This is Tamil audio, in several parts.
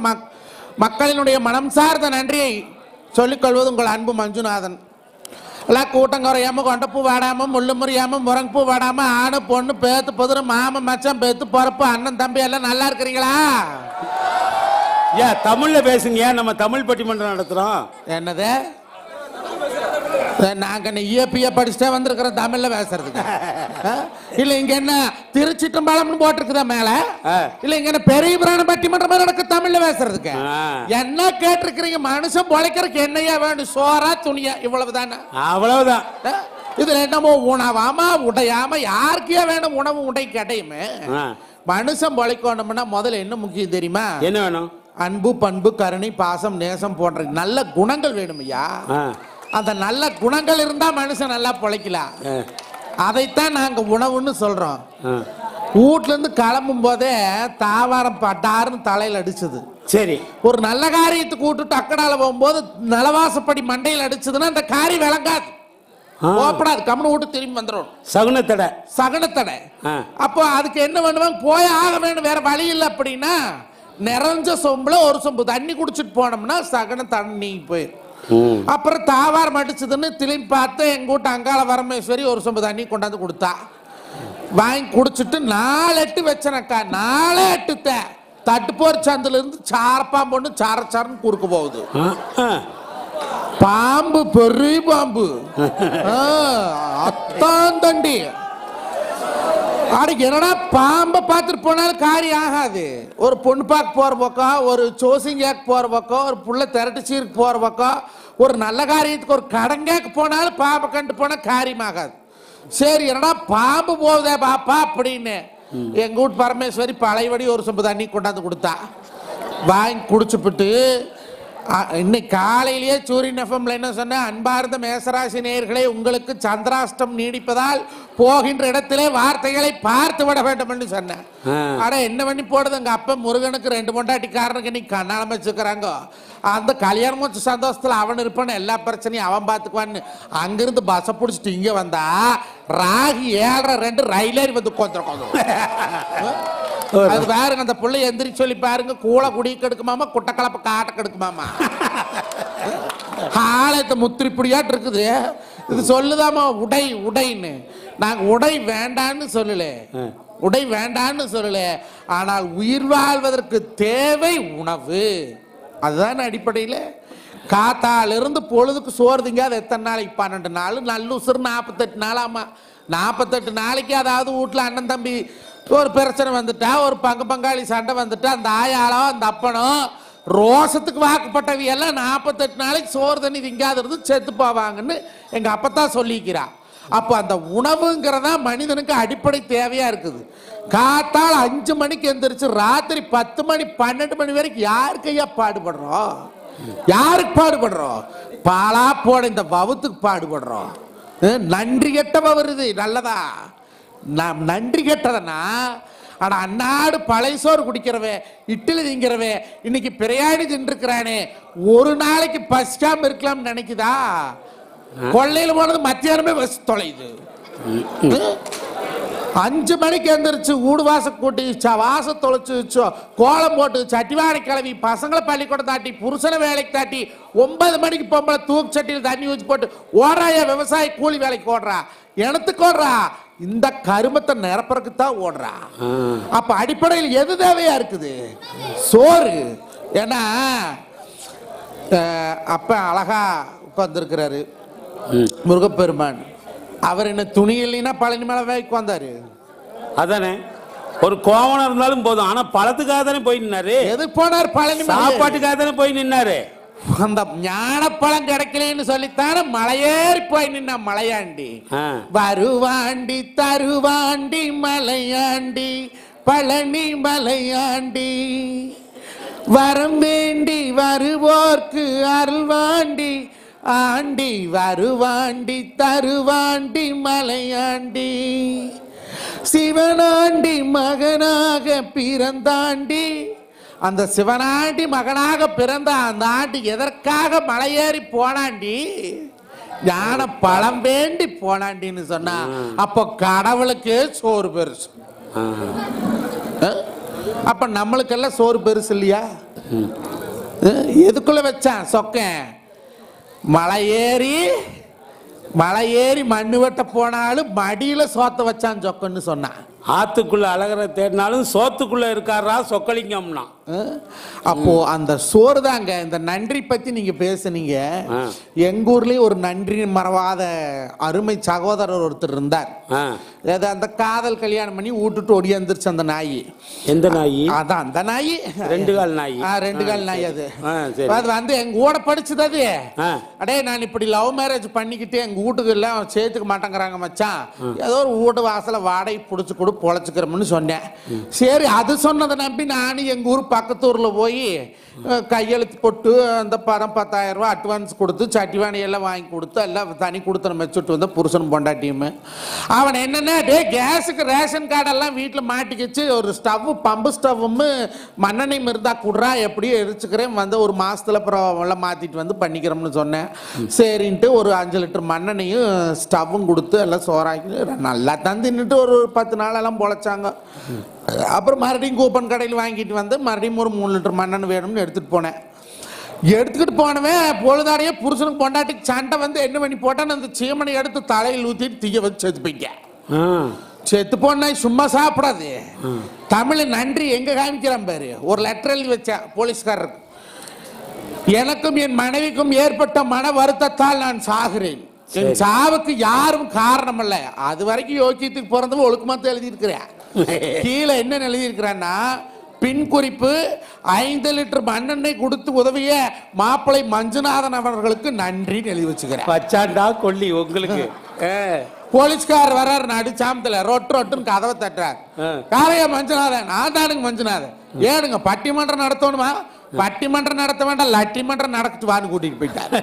மக்- மக்களினுடைய மனம் சார்ந்த நன்றியை சொல்லிக்கொள்வது உங்கள் அன்பு மஞ்சுநாதன் எல்லாம் கூட்டம் குறையாம கொண்டப்பூ வாடாம முள்ளு முறியாம முரங்கப்பூ வாடாம ஆணு பொண்ணு பேத்து புதிரு மாம மச்சான் பேத்து பொறப்பு அண்ணன் தம்பி எல்லாம் நல்லா இருக்கிறீங்களா ஏன் தமிழ்ல பேசுங்க நம்ம தமிழ் பட்டிமன்றம் நடத்துறோம் என்னது நாங்க இயப்பிய படிச்சுட்டே வந்திருக்கிறோம் தமிழ்ல பேசுறதுக்கு ஆ? இல்ல இங்க என்ன திருச்சிட்டம்பாளம்னு போட்டிருக்குதா மேல ஆ. இல்ல இங்க என்ன பெரிய பிராண பட்டிமன்றமா நடக்கு தமிழ்ல பேசுறதுக்கு ஆ. என்ன கேட்டிருக்கிறீங்க மனுஷன் பொழைக்கிறதுக்கு என்னையா வேணும் சோறா துணியா இவ்வளவுதானே அவ்வளவுதான் ஆ? இதுல என்னமோ உணவாம உடையாம யாருக்கே வேணும் உணவு உடை கிடையுமே ஆ. மனுஷன் பொழைக்கணும்னா முதல்ல என்ன முக்கியம் தெரியுமா என்ன வேணும் அன்பு பண்பு கருணை பாசம் நேசம் போன்ற நல்ல குணங்கள் வேணும் ஐயா ஆ. அந்த நல்ல குணங்கள் இருந்தா மனுஷன் நல்லா பொழைக்கலாம் ஆ. அதைத்தான் நாங்க உணவுன்னு சொல்றோம் ஆ. வீட்ல இருந்து கிளம்பும் போதே தாவாரம் பட்டாருன்னு தலையில அடிச்சது சரி ஒரு நல்ல காரியத்துக்கு விட்டுட்டு அக்கடால போகும்போது நலவாசப்படி மண்டையில் அடிச்சதுன்னா அந்த காரி விளங்காது ஆ. ஓப்படாது கம்னு விட்டு திரும்பி வந்துடும் சகுனத்தடை சகனத்தடை ஆ. அப்போ அதுக்கு என்ன பண்ணுவாங்க போய் ஆக வேண்டும் வேற வழி இல்லை அப்படின்னா நிறைஞ்ச சொம்புல ஒரு சொம்பு தண்ணி குடிச்சிட்டு போனோம்னா சகன தண்ணி போயிடும் ம். அப்புறம் தாவாரம் அடிச்சதுன்னு திரும்பி பார்த்து எங்க வீட்டு அங்காள வரமேஸ்வரி ஒரு சொம்பு தண்ணி கொண்டாந்து கொடுத்தா வாங்கி குடிச்சிட்டு நாலு எட்டு வச்சனக்கா நாலு எட்டு தே தட்டுப்போர் சந்தில இருந்து சாரப்பாம்பு பொண்ணு சார சாரன்னு குறுக்க போகுது ஆ. ஆ. பாம்பு பெரிய பாம்பு ஆ, அத்தான் தண்டி அட என்னடா பாம்பை பார்த்துட்டு போனாலும் காரியம் ஆகாது ஒரு பொண்ணு பார்க்க போற பக்கம் ஒரு சோசிங்காக்கு போற பக்கம் ஒரு புள்ள திரட்டு சீருக்கு போற பக்கம் ஒரு நல்ல காரியத்துக்கு ஒரு கடங்காக்கு போனாலும் பாம்பை கண்டு போனா காரியம் ஆகாது சரி என்னடா பாம்பு போகுதே பாப்பா அப்படின்னு எங்க வீட்டு பரமேஸ்வரி பழையபடி ஒரு சொம்பு தண்ணி கொண்டாந்து கொடுத்தா வாங்கி குடிச்சுப்புட்டு அ, இன்னைக்கு காலையிலேயே சூரியன் எஃப்எம்ல என்ன சொன்ன அன்பார்ந்த மேசராசி நேயர்களே உங்களுக்கு சந்திராஷ்டம் நீடிப்பதால் போகின்ற இடத்திலே வார்த்தைகளை பார்த்து விட வேண்டும் என்று சொன்னேன் ஆ. அட என்ன பண்ணி போடுது எங்க அப்பா முருகனுக்கு ரெண்டு பொண்டாட்டிக்காரனுக்கு நீ கண்ணாலம் வச்சுக்கிறாங்க அந்த கல்யாணம் வச்ச சந்தோஷத்துல அவன் இருப்பான்னு எல்லா பிரச்சனையும் அவன் பார்த்துக்குவான்னு அங்கிருந்து பஸ்ஸை பிடிச்சிட்டு இங்க வந்தா ராகி ஏழரை ரெண்டு ரயிலேறி வந்து கொஞ்சம் கொஞ்சம் அது பாருங்க அந்த புள்ளை எந்திரிச்சு சொல்லி பாருங்க கூளை குடி கெடுக்குமாமா குட்டக்கலப்ப காட்ட கெடுக்குமாமா ஆலயத்தை முத்திரிப்படியாட்டு இருக்குது இது சொல்லுதாமா உடை உடைன்னு நாங்க உடை வேண்டான்னு சொல்லல உடை வேண்டான்னு சொல்லல ஆனால் உயிர் வாழ்வதற்கு தேவை உணவு அதுதான் அடிப்படையில் காத்தாலிருந்து பொழுதுக்கு சோறு திங்காது எத்தனை நாளைக்கு பன்னெண்டு நாள் நல்லுசுறு நாற்பத்தெட்டு நாளாமா நாற்பத்தெட்டு நாளைக்கு அதாவது வீட்டில் அண்ணன் தம்பி ஒரு பிரச்சனை வந்துட்டா ஒரு பங்கு பங்காளி சண்டை வந்துட்டா அந்த ஆயாளோ அந்த அப்பனோ ரோசத்துக்கு வாக்குப்பட்டவி எல்லாம் நாற்பத்தெட்டு நாளைக்கு சோறு தண்ணி திங்காதிருந்து செத்து போவாங்கன்னு எங்க அப்பத்தான் சொல்லிக்கிறா அப்போ அந்த உணவுங்கிறதா மனிதனுக்கு அடிப்படை தேவையா இருக்குது காத்தால் அஞ்சு மணிக்கு எந்திரிச்சு ராத்திரி பத்து மணி பன்னெண்டு மணி வரைக்கும் யாருக்கு ஐயா பாடுபடுறோம் யாருக்கு பாடுபடுறோம் பாலா போட இந்த வவுத்துக்கு பாடுபடுறோம் அஹ் நன்றி கெட்டவ வருது நல்லதா நாம் நன்றி கெட்டதனா ஆனா அன்னாடு பழைய சோறு குடிக்கிறவன் இட்லி திங்கிறவன் இன்னைக்கு பிரியாணி தின்றுக்கிறானே ஒரு நாளைக்கு பசிக்காம இருக்கலாம்னு நினைக்குதா கொள்ளையில போனது மத்தியானமே பஸ் தொலையுது அஞ்சு மணிக்கு எந்திரிச்சு வீடு வாசல் கூட்டி ச- வாச தொலைச்சு வச்சோ, கோலம் போட்டு சட்டிவாடை கிளவி பசங்களை பள்ளிக்கூடம் தாட்டி புருஷனை வேலைக்கு தாட்டி ஒன்பது மணிக்கு பொம்பளை தூக்கு சட்டியில் தண்ணி ஊற்றி போட்டு ஓடுறாயா விவசாயி கூலி வேலைக்கு ஓடுறா எனத்துக்கு ஓடுறா இந்த கருமத்தை நிரப்புறதுக்கு தான் ஓடுறா அப்ப அடிப்படையில் எது தேவையா இருக்குது சோறு ஏன்னா அஹ், அப்ப அழகா உட்கார்ந்துருக்கிறாரு முருகப்பெருமான் அவர் என்ன துணி இல்லைன்னா பழனி மலை வேலைக்கு வந்தாரு அதானே ஒரு கோவணம் இருந்தாலும் போதும் ஆனா பழத்துக்காக தானே போய் நின்னாரு எதுக்கு போனார் பழனி மலை சாப்பாட்டுக்காக தானே போய் நின்னாரு அந்த ஞானப்பழம் கிடைக்கலன்னு சொல்லித்தானே மலையேறி போய் நின்ன மலையாண்டி ஆ. வருவாண்டி தருவாண்டி மலையாண்டி பழனி மலையாண்டி வரம் வேண்டி வருவோர்க்கு அருள்வாண்டி ஆண்டி வருவாண்டி தருவாண்டி மலையாண்டி சிவனாண்டி மகனாக பிறந்தாண்டி அந்த சிவனாண்டி மகனாக பிறந்த அந்த ஆண்டி எதற்காக மலையேறி போனாண்டி ஞான பழம் வேண்டி போனாண்டின்னு சொன்னா அப்போ கடவுளுக்கே சோறு பெருசு ஆ. அஹ்? அப்ப நம்மளுக்கெல்லாம் சோறு பெருசு இல்லையா அஹ், எதுக்குள்ள வச்சான் சொக்கன் மலை ஏறி மலை ஏறி மண்ணு வெட்ட போனாலும் மடியில சோத்த வச்சான் சொக்கன்னு சொன்னான் ஆத்துக்குள்ள அழகர தேடினாலும் சோத்துக்குள்ள இருக்காரா சொக்கலிங்கம்னா அஹ், அப்போ அந்த சோறு தாங்க இந்த நன்றி பத்தி நீங்க பேசுனீங்க ஆ. எங்க ஊர்லயும் ஒரு நன்றி மறவாத அருமை சகோதரர் ஒருத்தர் இருந்தார் ஆ. அது அந்த காதல் கல்யாணம் பண்ணி விட்டுட்டு ஒடியாந்துருச்சு அந்த நாய் எந்த நாய் அதான் அந்த நாய் ரெண்டு கால் நாய் ஆ, ரெண்டு கால் நாய் அது ஆ, சரி. அது வந்து எங்க கூட படிச்சது அது ஆ. அடே நான் இப்படி லவ் மேரேஜ் பண்ணிக்கிட்டு எங்க வீட்டுக்கு எல்லாம் சேர்த்துக்க மாட்டேங்கிறாங்க மச்சான் ஏதோ ஒரு வீட்டு வாசல வாடகை புடிச்சு கொடு பொழைச்சுக்கிறோம்னு சொன்னேன் சரி அது சொன்னதை நம்பி நானும் எங்க ஊர் பக்கத்து ஊர்ல போய் அஹ், கையெழுத்து போட்டு அந்த பணம் பத்தாயிரம் ரூபாய் அட்வான்ஸ் கொடுத்து சட்டிவாணி எல்லாம் வாங்கி கொடுத்து எல்லாம் தனி கொடுத்தன வச்சுட்டு வந்த புருஷன் பொண்டாட்டியும் அவன் என்னன்னா டே கேஸுக்கு ரேஷன் கார்டெல்லாம் வீட்டில் மாட்டிக்கிச்சு ஒரு ஸ்டவ் பம்பு ஸ்டவ்வும் மண்ணெண்ணெயும் இருந்தா குடுறா எப்படியும் எரிச்சுக்கிறேன் வந்து ஒரு மாசத்துல அப்புறம் எல்லாம் மாத்திட்டு வந்து பண்ணிக்கிறோம்னு சொன்னேன் சரின்ட்டு ஒரு அஞ்சு லிட்டர் மண்ணெண்ணையும் ஸ்டவ்வும் கொடுத்து எல்லாம் சோறாக்கி நல்லா தான் தின்னுட்டு ஒரு பத்து நாளெல்லாம் பொழைச்சாங்க அப்புறம் மறுபடியும் கூப்பன் கடையில் வாங்கிட்டு வந்து மறுபடியும் ஒரு மூணு லிட்டர் மண்ணெண்ணெய் வேணும்னு எடுத்துட்டு போனேன் எடுத்துக்கிட்டு போனவன் பொழுதாடியே புருஷனுக்கு பொண்டாட்டிக்கு சண்டை வந்து என்ன பண்ணி போட்டான்னு அந்த சீமனை எடுத்து தலையில் ஊத்திட்டு தீய வச்சு செத்து போய்க்க ஆ. செத்து போனா சும்மா சாப்பிடாது தமிழ் நன்றி எங்க காமிக்கிறான் பாரு ஒரு லெட்டர் எழுதி வச்சேன் போலீஸ்காரருக்கு எனக்கும் என் மனைவிக்கும் ஏற்பட்ட மன வருத்தத்தால் நான் சாகிறேன் என் சாவுக்கு யாரும் காரணம் அல்ல அது வரைக்கும் யோசியத்துக்கு பிறந்தவன் ஒழுக்கமாத்த எழுதியிருக்கிறேன் கீழே என்ன எழுதியிருக்கிறான்னா பின் குறிப்பு ஐந்து லிட்டர் மண்ணெண்ணெய் கொடுத்து உதவிய மாப்பிளை மஞ்சுநாதன் அவர்களுக்கு நன்றின்னு எழுதி வச்சுக்கிறேன் வச்சாண்டா கொல்லி உங்களுக்கு ஆ. போலீஸ்கார் வர்றாரு நடு சாமத்துல ரொட்டு ரொட்டுன்னு கதவை தட்டுறாரு ஆ. காரையா மஞ்சுநாதன் நான் தானுங்க மஞ்சுநாதன் ஏனுங்க பட்டிமன்றம் நடத்தணுமா பட்டிமன்றம் நடத்த வேண்டாம் லட்டிமன்றம் நடக்கிட்டு வான்னு கூட்டிட்டு போயிட்டாரு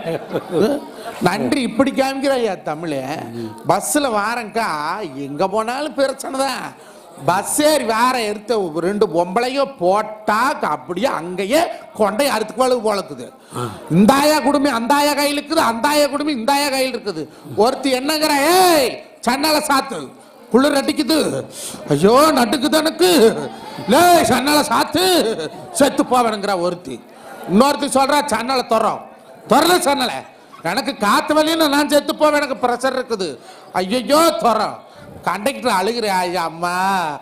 நன்றி இப்படி காமிக்கிறாயா தமிழ் பஸ்ல வாரங்கா எங்க போனாலும் பிரச்சனை தான் பஸ் ஏறி வேற எடுத்த ரெண்டு பொம்பளையோ போட்டா அப்படியே அங்கேயே கொண்டை அறுத்துக்கு வளவு போலக்குது இந்தாயா குடும்பம் அந்தாயா கையில் இருக்குது அந்தாயா குடும்பம் இந்தாயா கையில் இருக்குது ஒருத்தி என்னங்கிற ஏய் சன்னால சாத்து குளிர் அடிக்குது ஐயோ நட்டுக்குது எனக்கு லே சன்னால சாத்து செத்து போவேனுங்கிற ஒருத்தி இன்னொருத்தி சொல்றா சன்னலை துறோம் துறல சன்னலை எனக்கு காத்து வலின்னு நான் செத்து போவேன் எனக்கு ப்ரெஷர் இருக்குது ஐயோ துறோம் கண்டக்டர் அழுகிறேன் ஐயா அம்மா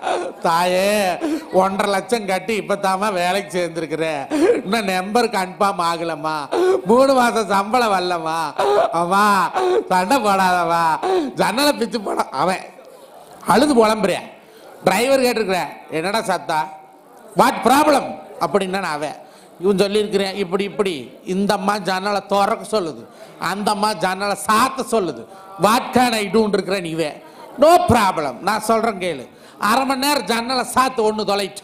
தாயே ஒன்றரை லட்சம் கட்டி இப்பதாம்மா வேலைக்கு சேர்ந்துருக்கிறேன் இன்னும் நம்பர் கன்ஃபார்ம் ஆகலம்மா மூணு மாசம் சம்பளம் வரலம்மா அம்மா சண்டை போடாதம்மா ஜன்னலை பிச்சு போட அவன் அழுது புலம்புறேன் டிரைவர் கேட்டிருக்கிறேன் என்னடா சத்தா வாட் ப்ராப்ளம் அப்படின்னா நான் அவன் இவன் சொல்லியிருக்கிறேன் இப்படி இப்படி இந்த அம்மா ஜன்னலை திறக்க சொல்லுது அந்த அம்மா ஜன்னலை சாத்த சொல்லுது வாட் கேன் ஐ டூன் இருக்கிறேன் நீவே நோ ப்ராப்ளம் நான் சொல்றேன் கேளு அரை மணி நேரம் ஜன்னலை சாத்து ஒன்று தொலைட்டு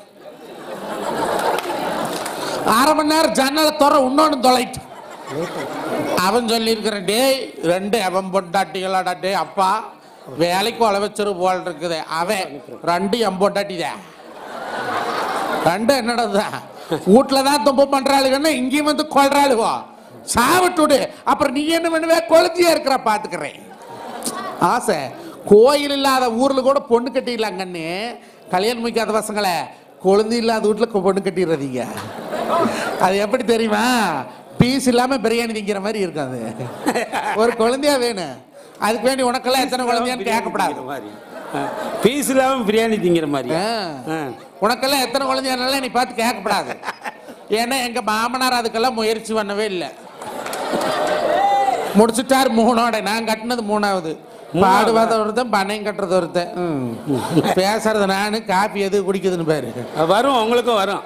அரை மணி நேரம் ஜன்னலை துற இன்னொன்று தொலைட்டு அவன் சொல்லியிருக்கிறேன் டேய் ரெண்டு அவன் பொண்டாட்டிகளாடா டேய் அப்பா வேலைக்கு உழவச்சிரு போல் இருக்குது அவன் ரெண்டு என் பொண்டாட்டிதான் ரெண்டு என்னடா வீட்டுல தான் துன்பம் பண்றாளுங்கன்னா இங்கேயும் வந்து கொள்றாளுவோ சாவிட்டுடு அப்புறம் நீ என்ன பண்ணுவே கொளுத்தியா இருக்கிற பாத்துக்கிறேன் ஆசை கோயில் இல்லாத ஊர்ல கூட பொண்ணு கட்டிடலாங்கன்னு கல்யாணம் முடிக்காத பசங்களை குழந்தை இல்லாத வீட்டுல பொண்ணு கட்டிடுறதீங்க அது எப்படி தெரியுமா பீஸ் இல்லாம பிரியாணி திங்கிற மாதிரி இருக்கும் அது ஒரு குழந்தையா வேணும் அதுக்கு வேண்டி உனக்கெல்லாம் எத்தனை குழந்தையான்னு கேட்கப்படாது பீஸ் இல்லாம பிரியாணி திங்கிற மாதிரி ஆ. ஆ. உனக்கெல்லாம் எத்தனை குழந்தையானாலும் நீ பார்த்து கேட்கப்படாது ஏன்னா எங்க மாமனார் அதுக்கெல்லாம் முயற்சி பண்ணவே இல்லை முடிச்சுட்டார் மூணோட நான் கட்டினது மூணாவது பாடுவாத ஒருத்தன் பண்ணையும் கட்டுறது ஒருத்தன் ம். பேசுறது நானு காப்பி எது குடிக்குதுன்னு பாரு வரும் உங்களுக்கும் வரும்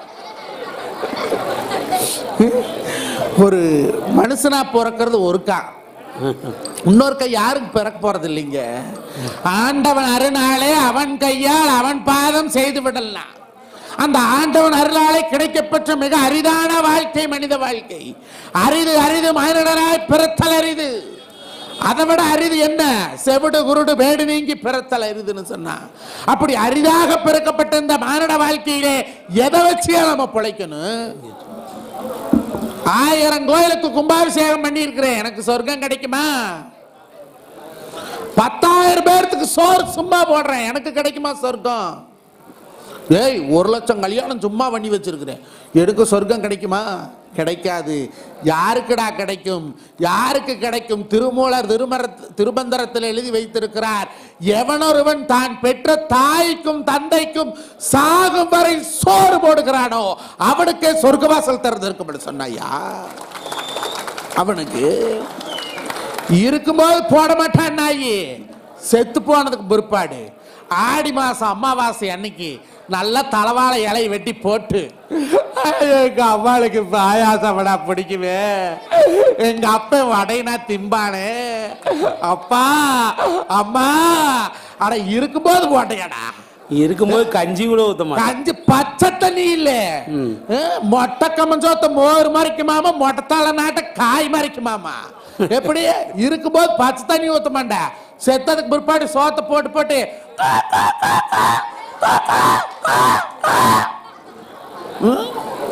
ஒரு மனுஷனா பிறக்கிறது ஒருக்கா இன்னொருக்கா யாருக்கு பிறக்க போறது இல்லைங்க ஆண்டவன் அருணாலே அவன் கையால் அவன் பாதம் செய்து விடலாம் அந்த ஆண்டவன் அருளாலே கிடைக்கப்பெற்ற மிக அரிதான வாழ்க்கை மனித வாழ்க்கை அரிது அரிது மானிடராய் பிறத்தல் அரிது அதை விட அரிது என்ன செவிடு குருடு வேடு நீங்கி பிறத்தல் அரிதுன்னு சொன்னா அப்படி அரிதாக பிறக்கப்பட்ட இந்த மானிட வாழ்க்கையிலே எதை வச்சு நம்ம பிழைக்கணும் ஆயிரம் கோயிலுக்கு கும்பாபிஷேகம் பண்ணி இருக்கிறேன் எனக்கு சொர்க்கம் கிடைக்குமா பத்தாயிரம் பேர்த்துக்கு சோறு சும்மா போடுறேன் எனக்கு கிடைக்குமா சொர்க்கம் ஏய் ஒரு லட்சம் கல்யாணம் சும்மா பண்ணி வச்சிருக்கிறேன் எடுக்க சொர்க்கம் கிடைக்குமா கிடைக்காது யாருக்குடா கிடைக்கும் யாருக்கு கிடைக்கும் திருமூலர் திருமர திருமந்திரத்தில் எழுதி வைத்திருக்கிறார் எவனொருவன் தான் பெற்ற தாய்க்கும் தந்தைக்கும் சாகும் வரை சோறு போடுகிறானோ அவனுக்கே சொர்க்கவாசல் திறந்திருக்கும் சொன்னாயா அவனுக்கு இருக்கும்போது போட மாட்டான் நாயி செத்து போனதுக்கு பிற்பாடு ஆடி மாசம் அமாவாசை அன்னைக்கு நல்லா தலவாழை இலை வெட்டி போட்டு எங்க அம்மாளுக்கு பாயாசம் வடை பிடிக்குமே எங்க அப்பன் வடைனா திம்பானே அப்பா அம்மா அட இருக்கும்போது போட்டையாடா இருக்கும்போது கஞ்சி கூட ஊத்த மாட்டேன் கஞ்சி பச்சை தண்ணி இல்ல அஹ், மொட்டை கம்மஞ்சோத்த மோர் மறைக்குமாமா மொட்டத்தால நாட்ட காய் மறைக்குமாமா எப்படி இருக்கும்போது பச்சை தண்ணி ஊத்த மாட்டா செத்ததுக்கு பிற்பாடு சோத்தை போட்டு போட்டு ம்?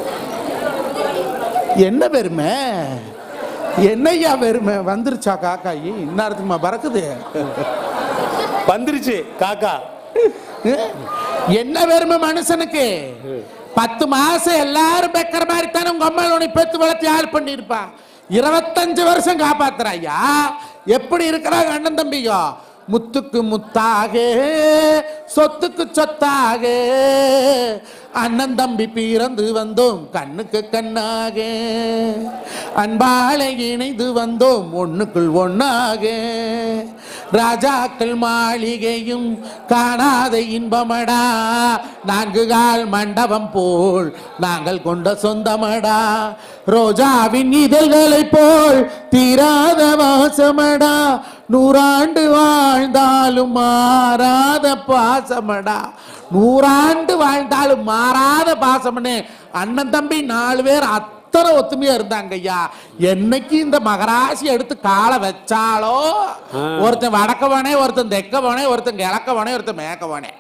என்ன பெருமை என்னய்யா பெருமை வந்துருச்சா காக்காயி இன்னாரத்துக்குமா பறக்குது வந்துருச்சு காக்கா என்ன பெருமை மனுஷனுக்கு பத்து மாசம் எல்லாரும் பெக்கிற மாதிரி தானே உங்க அம்மா உன்னை பெத்து வளர்த்து ஆள் பண்ணியிருப்பா இருபத்தஞ்சு வருஷம் காப்பாத்துறாயா எப்படி இருக்கிறாங்க அண்ணன் தம்பியோ முத்துக்கு முத்தாக சொத்துக்கு சொத்தாக அண்ணன் தம்பி பிறந்து வந்தோம் கண்ணுக்கு கண்ணாக அன்பாலை இணைந்து வந்தோம் ஒண்ணுக்குள் ஒண்ணாக ராஜாக்கள் மாளிகையும் காணாத இன்பமடா நான்கு கால் மண்டபம் போல் நாங்கள் கொண்ட சொந்தமடா ரோஜாவின் இதழ்களைப் போல் தீராத வாசமடா நூறாண்டு வாழ்ந்தாலும் மாறாத பாசமடா நூறாண்டு வாழ்ந்தாலும் மாறாத பாசம்னு அண்ணன் தம்பி நாலு பேர் அத்தனை ஒத்துமையா இருந்தாங்க ஐயா என்னைக்கு இந்த மகராசி எடுத்து காலை வச்சாலோ ஆ. ஒருத்தன் வடக்கவனே ஒருத்தன் தெக்கவனே ஒருத்தன் கிழக்கவனே ஒருத்தன் மேக்கவனே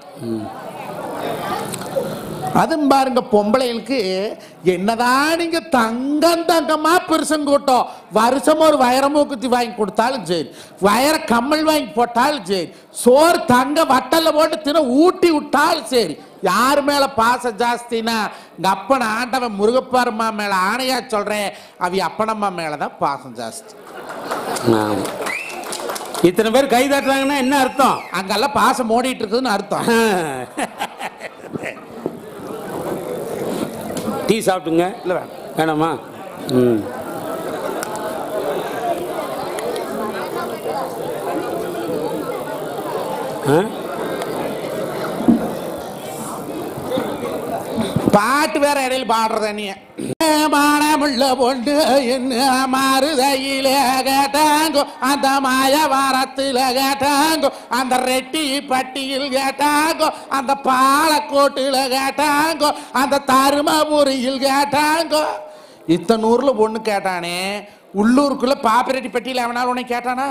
அதுவும் பாருங்க பொம்பளைகளுக்கு என்னதான் நீங்க தங்கம் தங்கமா பெருசம் கூட்டம் வருஷம் ஒரு வைர மூக்குத்தி வாங்கி கொடுத்தாலும் சரி வைர கம்மல் வாங்கி போட்டாலும் சரி சோறு தங்க வட்டல்ல போட்டு தின ஊட்டி விட்டாலும் சரி யார் மேல பாசம் ஜாஸ்தினா எங்க அப்பன் ஆண்டவன் முருகப்பெருமா மேல ஆணையா சொல்றேன் அவி அப்பனம்மா மேலதான் பாசம் ஜாஸ்தி ஆமா. இத்தனை பேர் கை தட்டுறாங்கன்னா என்ன அர்த்தம் அங்கெல்லாம் பாசம் ஓடிட்டு இருக்குதுன்னு அர்த்தம் டீ சாப்பிட்டுங்க இல்ல வேணாம். வேணாமா ம் ஆ பாட்டு வேற இடையில பாடுறத நீ மானமுள்ள பொண்ணு என்ன மருதையில கேட்டாங்கோ அந்த மாய வாரத்தில் கேட்டாங்கோ அந்த ரெட்டி பட்டியில் கேட்டாங்கோ அந்த பாலக்கோட்டில் கேட்டாங்கோ அந்த தருமபுரியில் கேட்டாங்கோ இத்தனை ஊர்ல பொண்ணு கேட்டானே உள்ளூருக்குள்ள பாப்பிரெட்டி பட்டியில் எவனாலும் உன்னை கேட்டானா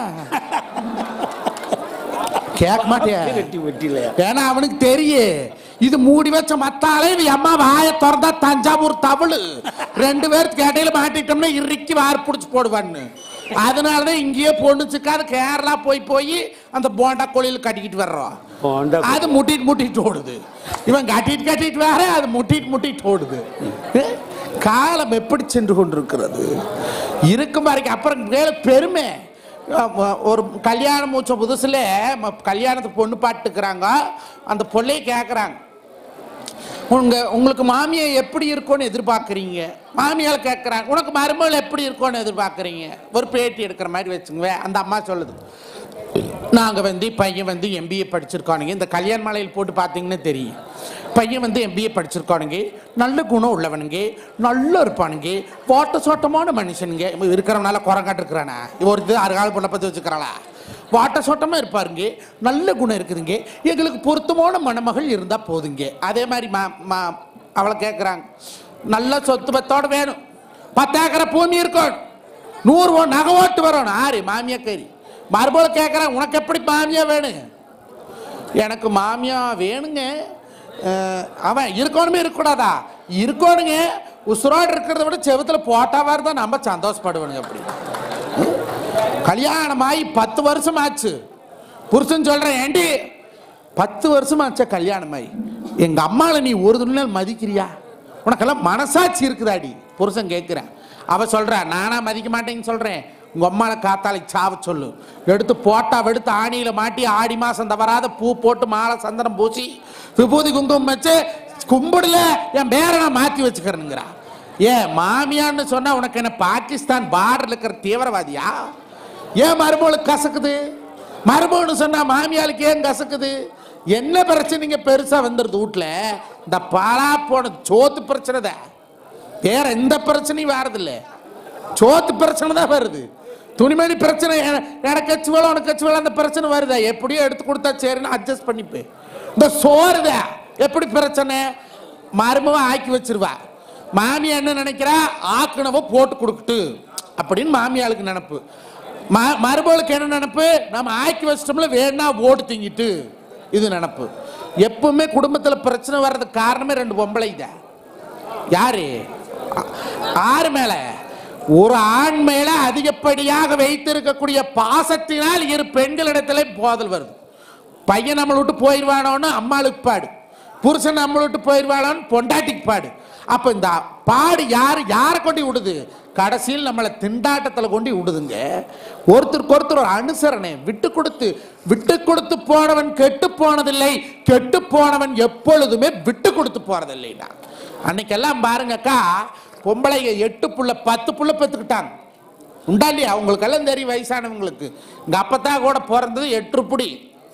கேட்க மாட்டியா வெட்டி வெட்டிலையா ஏன்னா அவனுக்கு தெரியும் இது மூடி வச்ச மத்தாலே நீ அம்மா வாயை திறந்தா தஞ்சாவூர் தவளு ரெண்டு பேருக்கு இடையில மாட்டிட்டோம்னா இறுக்கி வார் பிடிச்சி போடுவான்னு அதனாலதான் இங்கேயே பொண்ணு சிக்காது கேரளா போய் போய் அந்த போண்டா கோழியில் கட்டிக்கிட்டு வர்றோம் போண்டா அது முட்டிட்டு முட்டிட்டு ஓடுது இவன் கட்டிட்டு கட்டிட்டு வேற அது முட்டிட்டு முட்டிட்டு ஓடுது காலம் எப்படி சென்று கொண்டிருக்கிறது இருக்கும் வரைக்கும் அப்புறம் மேல பெருமை ஆமா, ஒரு கல்யாணம் மூச்ச புதுசுல ம- கல்யாணத்துக்கு பொண்ணு பாட்டுக்கிறாங்க அந்த பொள்ளையை கேட்குறாங்க உங்க உங்களுக்கு மாமியை எப்படி இருக்கும்னு எதிர்பார்க்குறீங்க மாமியால் கேட்குறாங்க உனக்கு மருமகள் எப்படி இருக்கும்னு எதிர்பார்க்குறீங்க ஒரு பேட்டி எடுக்கிற மாதிரி வச்சுங்க அந்த அம்மா சொல்லுது நாங்கள் வந்து பையன் வந்து எம்பிஏ படிச்சிருக்கானுங்க இந்த கல்யாண மாலையில் போட்டு பார்த்தீங்கன்னா தெரியும் பையன் வந்து எம்பிஏ படிச்சிருக்கானுங்க நல்ல குணம் உள்ளவனுங்க நல்லா இருப்பானுங்க வாட்ட சோட்டமான மனுஷனுங்க இவன் இருக்கிறவனால குரங்காட்டு இருக்கிறானா இவன் ஒரு இது ஆறு கால பொண்ணை பற்றி வச்சுக்கிறாளா வாட்ட சோட்டமாக இருப்பாருங்க நல்ல குணம் இருக்குதுங்க எங்களுக்கு பொருத்தமான மணமகள் இருந்தால் போதுங்க அதே மாதிரி மா மா அவளை கேட்குறாங்க நல்ல சொத்து பத்தோட வேணும் பத்து ஏக்கரை பூமி இருக்கணும் நூறு ஓ- நகை ஓட்டு வரணும் ஆறு மாமியா கறி மறுபடியும் கேட்குறேன் உனக்கு எப்படி மாமியா வேணும் எனக்கு மாமியா வேணுங்க அஹ், அவன் இருக்கணுமே இருக்கக்கூடாதா இருக்கணுங்க உசுரோடு இருக்கிறத விட செவுத்துல போட்டாவாரு தான் நம்ம சந்தோஷப்படுவானுங்க அப்படி கல்யாணம் ஆகி பத்து வருஷம் ஆச்சு புருஷன் சொல்றேன் ஏண்டி பத்து வருஷம் ஆச்சா கல்யாணம் ஆகி எங்க அம்மாவை நீ ஒரு துணியால் மதிக்கிறியா உனக்கெல்லாம் மனசாட்சி இருக்குதாடி புருஷன் கேட்கிறேன் அவ சொல்றா நானா மதிக்க மாட்டேன்னு சொல்றேன் உங்க அம்மாவை காத்தாலைக்கு சாவ சொல்லு எடுத்து போட்டா எடுத்து ஆணியில மாட்டி ஆடி மாசம் தவறாத பூ போட்டு மாலை சந்தனம் பூசி விபூதி குங்குமம் வச்சு கும்பிடல என் பேரை நான் மாத்தி வச்சுக்கிறேனுங்கிறா ஏன் மாமியான்னு சொன்னா உனக்கு என்ன பாகிஸ்தான் பார்டர்ல இருக்கிற தீவிரவாதியா ஏன் மருமகளுக்கு கசக்குது மருமகன்னு சொன்னா மாமியாளுக்கு ஏன் கசக்குது என்ன பிரச்சனைங்க பெருசா வந்துருது வீட்டுல இந்த பாலா போன சோத்து பிரச்சனை தான் வேற எந்த பிரச்சனையும் வரதில்ல சோத்து பிரச்சனை தான் வருது துணிமணி பிரச்சனை என- எனக்கு கட்சி வேலை உனக்கு கட்சி வேலை அந்த பிரச்சனை வருதா எப்படியோ எடுத்து கொடுத்தா சரின்னு அட்ஜஸ்ட் பண்ணிப்பேன் இந்த சோறுதா எப்படி பிரச்சனை மருமவன் ஆக்கி வச்சிருவா மாமி என்ன நினைக்கிறா ஆக்குனவ போட்டு கொடுக்கட்டு அப்படின்னு மாமியாளுக்கு நினப்பு ம மருமகளுக்கு என்ன நினப்பு நம்ம ஆக்கி வச்சிட்டோம்ல வேணா ஓட்டு திங்கிட்டு இது நினப்பு எப்பவுமே குடும்பத்தில் பிரச்சனை வர்றதுக்கு காரணமே ரெண்டு பொம்பளை தான் யாரு ஆ- ஆறு மேல ஒரு ஆண் மேல அதிகப்படியாக வைத்திருக்கக்கூடிய பாசத்தினால் இரு பெண்களிடத்துல போதல் வருது பையன் நம்மளை விட்டு போயிடுவானோன்னு அம்மாளுக்கு பாடு புருஷன் நம்மளை விட்டு போயிடுவானோன்னு பொண்டாட்டிக்கு பாடு அப்ப இந்த பாடு யாரு யாரை கொண்டு விடுது கடைசியில் நம்மளை திண்டாட்டத்தில் கொண்டு விடுதுங்க ஒருத்தருக்கு ஒருத்தர் ஒரு அனுசரணை விட்டு கொடுத்து விட்டு கொடுத்து போனவன் கெட்டு போனதில்லை கெட்டு போனவன் எப்பொழுதுமே விட்டு கொடுத்து போறதில்லைடா அன்னைக்கெல்லாம் பாருங்கக்கா பொம்பளைங்க எட்டு புள்ள பத்து புள்ள பெத்துக்கிட்டாங்க உண்டா இல்லையா அவங்களுக்கெல்லாம் தெரியும் வயசானவங்களுக்கு எங்க அப்பத்தான் கூட பிறந்தது எட்டு புடி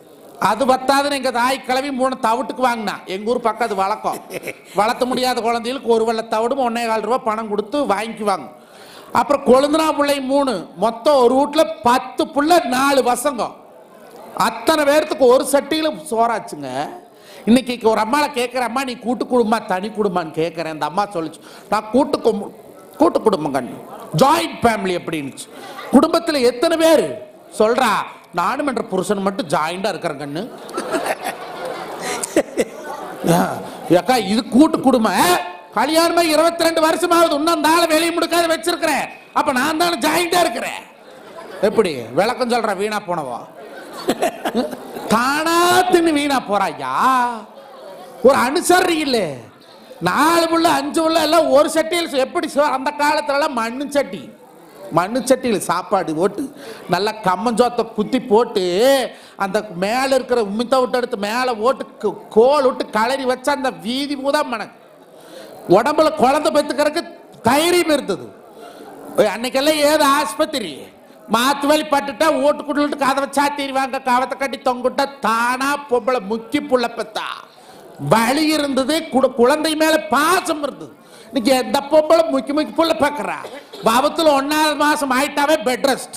அது பத்தாதுன்னு எங்க தாய் கிளவி மூணு தவிட்டுக்கு வாங்கினா எங்க ஊர் பக்கம் அது வழக்கம் வளர்த்த முடியாத குழந்தைகளுக்கு ஒரு வெள்ளை தவிடும் ஒன்னே கால் ரூபா பணம் கொடுத்து வாங்கிக்குவாங்க அப்புறம் கொழுந்தனா பிள்ளை மூணு மொத்தம் ஒரு வீட்டுல பத்து புள்ள நாலு பசங்கம் அத்தனை பேர்த்துக்கு ஒரு சட்டியில சோறாச்சுங்க இன்னைக்கு ஒரு அம்மாவை கேட்குற அம்மா நீ கூட்டு குடும்பமா தனி குடும்பமான்னு கேட்குறேன் அந்த அம்மா சொல்லுச்சு நான் கூட்டு குடும்பம் கூட்டு குடும்பம் கண்ணு ஜாயிண்ட் ஃபேமிலி அப்படின்னுச்சு குடும்பத்தில் எத்தனை பேர் சொல்றா நானும் என்ற புருஷன் மட்டும் ஜாயிண்டா இருக்கிறேன் கண்ணு ஆ, ஏக்கா இது கூட்டு குடும்பம் ஆ? கல்யாணமா இருபத்தி ரெண்டு வருஷம் ஆகுது இன்னும் அந்த ஆளை வெளியே முடுக்காத வச்சிருக்கிறேன் அப்ப நான் தானே ஜாயிண்டா இருக்கிறேன் எப்படி விளக்கம் சொல்ற வீணா போனவா தானா தின்னு வீணா போறாயா ஒரு அனுசரணை இல்லை நாலு புள்ள அஞ்சு புள்ள எல்லாம் ஒரு சட்டியில் எப்படி சோ- அந்த காலத்துல எல்லாம் மண்ணு சட்டி மண்ணு சட்டியில் சாப்பாடு போட்டு நல்லா கம்மஞ்சோத்தை குத்தி போட்டு அந்த மேலே இருக்கிற உமித்த விட்டு எடுத்து மேலே போட்டு கு- கோல் விட்டு களறி வச்சா அந்த வீதி பூதா மணக்கு உடம்புல குழந்தை பெற்றுக்கிறதுக்கு தைரியம் இருந்தது ஓய், அன்னைக்கெல்லாம் ஏது ஆஸ்பத்திரி மாத்து வலி பட்டுட்டா ஓட்டுக்குள்ள கதவை சாத்திடுவாங்க கவத்தை கட்டி தொங்குட்டா தானா பொம்பளை முக்கி புள்ள பெத்தா வலி இருந்தது குட- குழந்தை மேல பாசம் இருந்தது இன்னைக்கு எந்த பொம்பளை முக்கி முக்கி புள்ள பார்க்கறா பாவத்துல ஒன்னாவது மாசம் ஆயிட்டாவே பெட் ரெஸ்ட்